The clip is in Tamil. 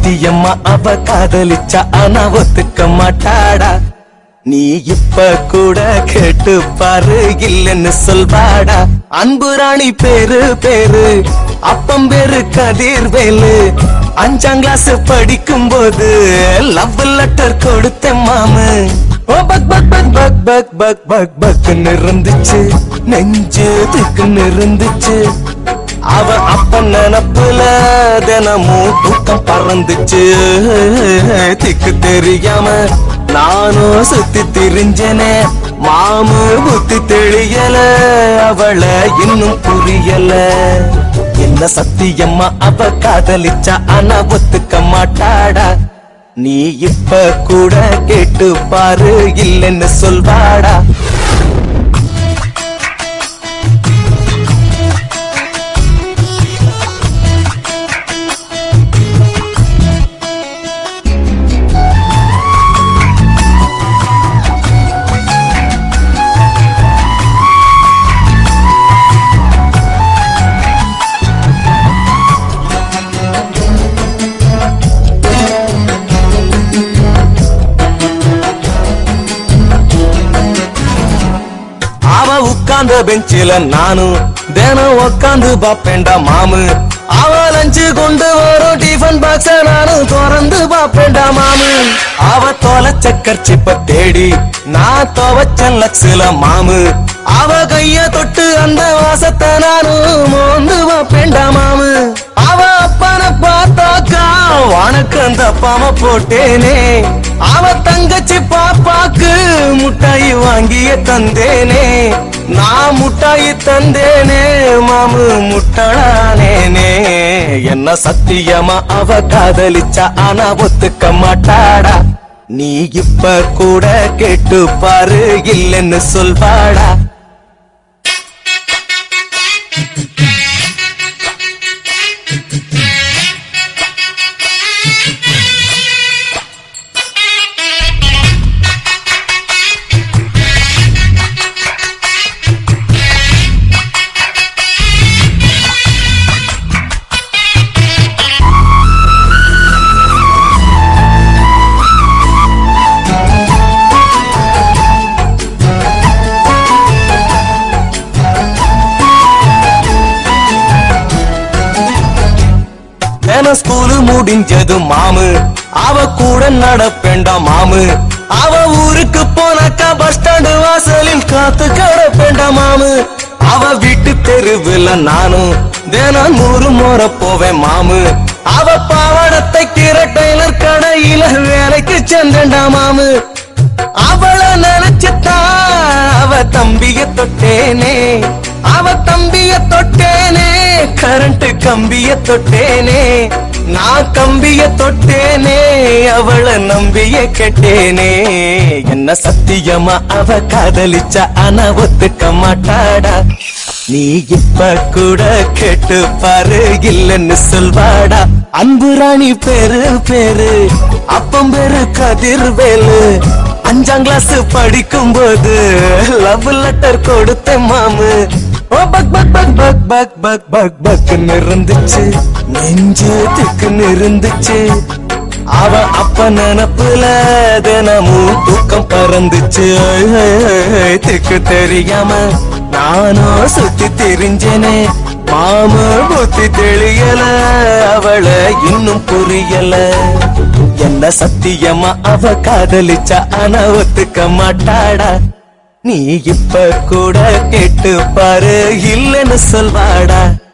சத்தியம்மா அவ காதலிச்சா ஆனா ஒத்துக்க மாட்டாடா நீ இப்ப கூட கேட்டு பாரு இல்லைன்னு சொல்வாடா அன்பு ராணி பேரு பேரு அப்பம் பேரு கதிர் வேலு அஞ்சாம் கிளாஸ் படிக்கும் போது லவ் லெட்டர் கொடுத்த மாமு ஓ பக் பக் பக் பக் பக் பக் பக் பக்னு இருந்துச்சு நெஞ்சு திக்குன்னு இருந்துச்சு அவ அப்ப நினப்புல தினமும் தூக்கம் பறந்துச்சு திக்கு தெரியாம நானும் சுத்தி திரிஞ்சனே மாமு புத்தி தெளியல அவளை இன்னும் புரியல என்ன சத்தியம்மா அவ காதலிச்சா ஆனா ஒத்துக்க மாட்டாடா நீ இப்ப கூட கேட்டு பாரு இல்லைன்னு சொல்வாடா அவ உட்கார்ந்த பெஞ்சில நானும் தினம் உட்காந்து பாப்பேன்டா மாமு அவ லஞ்சு கொண்டு வரும் டிஃபன் பாக்ஸ நானும் திறந்து பாப்பேன்டா மாமு அவ தொலைச்ச கர்ச்சிப்ப தேடி நான் துவச்ச லக்ஸ்ல மாமு அவ கைய தொட்டு அந்த வாசத்தை நானும் மோந்து பாப்பேன்டா மாமு அவ அப்பனை பார்த்தாக்கா வணக்கம் தப்பாம போட்டேனே அவ தங்கச்சி பாப்பாக்கு முட்டாய் வாங்கிய தந்தேனே நான் முட்டாய் தந்தேனே மாமு முட்டளானேனே என்ன சத்தியமா அவ காதலிச்சா ஆனா ஒத்துக்க மாட்டாடா நீ இப்ப கூட கேட்டு பாரு இல்லைன்னு சொல்வாடா தினம் ஸ்கூலு முடிஞ்சது மாமு அவ கூட நடப்பேண்டா மாமு அவ ஊருக்கு போனாக்கா பஸ் ஸ்டாண்டு வாசலில் காத்து கிடப்பேண்டா மாமு அவ வீட்டு தெருவில் நானும் தினம் நூறு முறை போவேன் மாமு அவ பாவாடத்தை கிற டெய்லர் கடையில வேலைக்கு சென்றேன்டா மாமு அவள நினைச்சுதான் அவ தம்பிய தொட்டேனே அவ தம்பிய தொட்டேனே கரண்ட் கம்பிய தொட்டேனே நான் கம்பிய தொட்டேனே அவள நம்பிய கெட்டேனே என்ன சத்தியமா அவ காதலிச்சா ஆனா ஒத்துக்க மாட்டாடா நீ இப்ப கூட கேட்டு பாரு இல்லைன்னு சொல்வாடா அன்பு ராணி பேரு பேரு அப்பம் பேரு கதிர்வேலு அஞ்சாம் கிளாஸ் படிக்கும் போது லவ் லெட்டர் கொடுத்த மாமு ஓ பக் பக் பக் பக் பக் பக் பக் பக்னு இருந்துச்சு நெஞ்சு திக்குன்னு இருந்துச்சு அவ அப்ப நினப்புல தினமும் தூக்கம் பறந்துச்சு ஐ, ஐ, ஐ, திக்கு தெரியாம நானும் சுத்தி தெரிஞ்சனே மாம புத்தி தெளியல அவளை இன்னும் புரியல என்ன சத்தியமா அவ காதலிச்சா ஆனா ஒத்துக்க மாட்டாடா நீ இப்ப கூட கேட்டு பாரு இல்லைன்னு சொல்வாடா